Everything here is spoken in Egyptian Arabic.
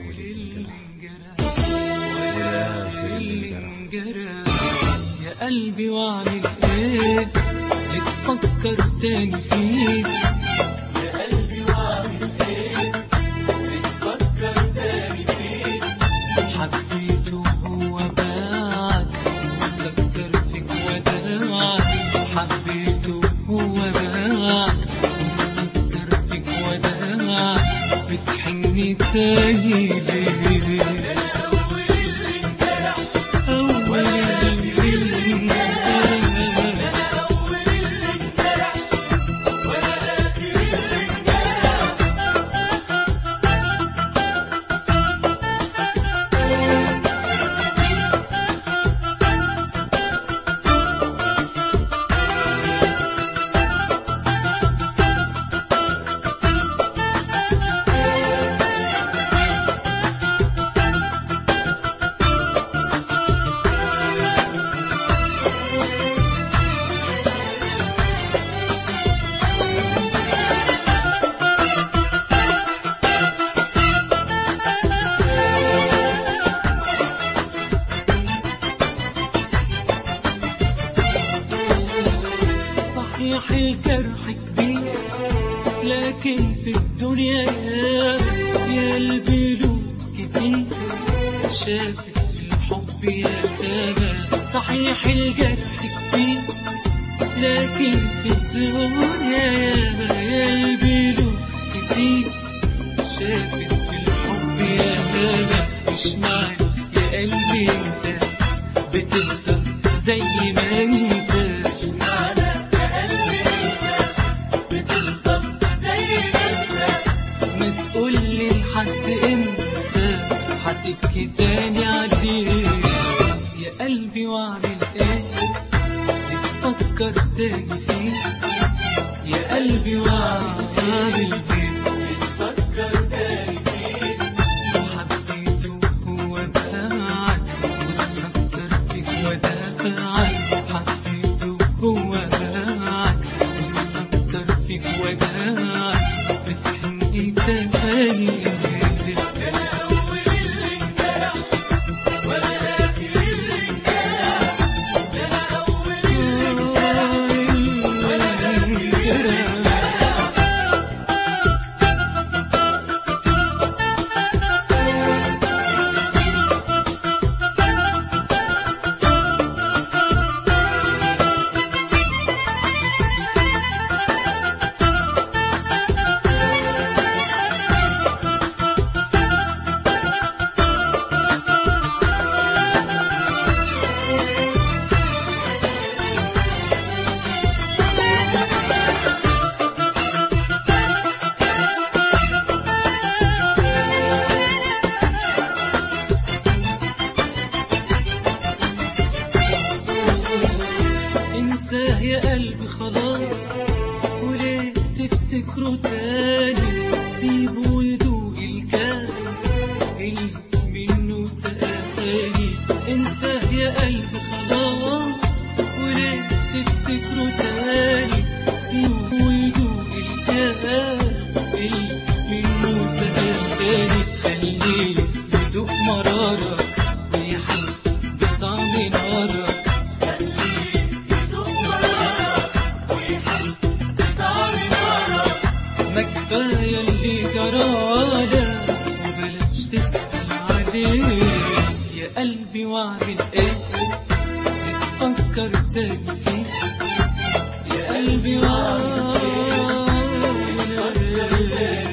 اللي انجرح ولا اللي انجرح يا قلبي واعمل ايه بتفكر تاني فيه يا قلبي واعمل ايه بتفكر تاني فيه حبيته هو باعك مستكتر فيك وداعك حبيته هو باعك مستكتر فيك وداعك بتحني تاني ليه اول اللي انجرح أول اللي انجرح اول اللي انجرح ولا اخر اللي انجرح صحيح الجرح كبير لكن في الدنيا يا يا قلبي له كتير شافت في الحب يا تابا صحيح الجرح كبير لكن في الدنيا يا يا قلبي له كتير شافت في الحب يا تابا مش معنى يا قلبي انت بتفضل زي ما انت معنى يا قلبي انت بتفضل زي ما انت ما تقولي لحد امتى هتبكي تاني عليه يا قلبي واعمل ايه بتفكر تاني فيه يا قلبي واعمل ايه بتفكر تاني فيه حبيته هو باعك واستكتر فيك ودافعك حبيته هو باعك واستكتر فيك ودافعك بتحني تاني انا اول اللي انجرح ولا اخر اللي انجرح انا اول اللي انساه يا قلبي خلاص وليه تفتكره تاني سيبه يدوق الكاس اللي منه سقاني انساه يا قلبي خلاص وليه تفتكره تاني سيبه يدوق الكاس اللي منه سقاني خليه يدوق مرارك ويحس بطعم نارك ما كفاية اللي جراله وبلاش تسأل عليه يا قلبي واعمل ايه بتفكر تاني فيه يا قلبي واعمل ايه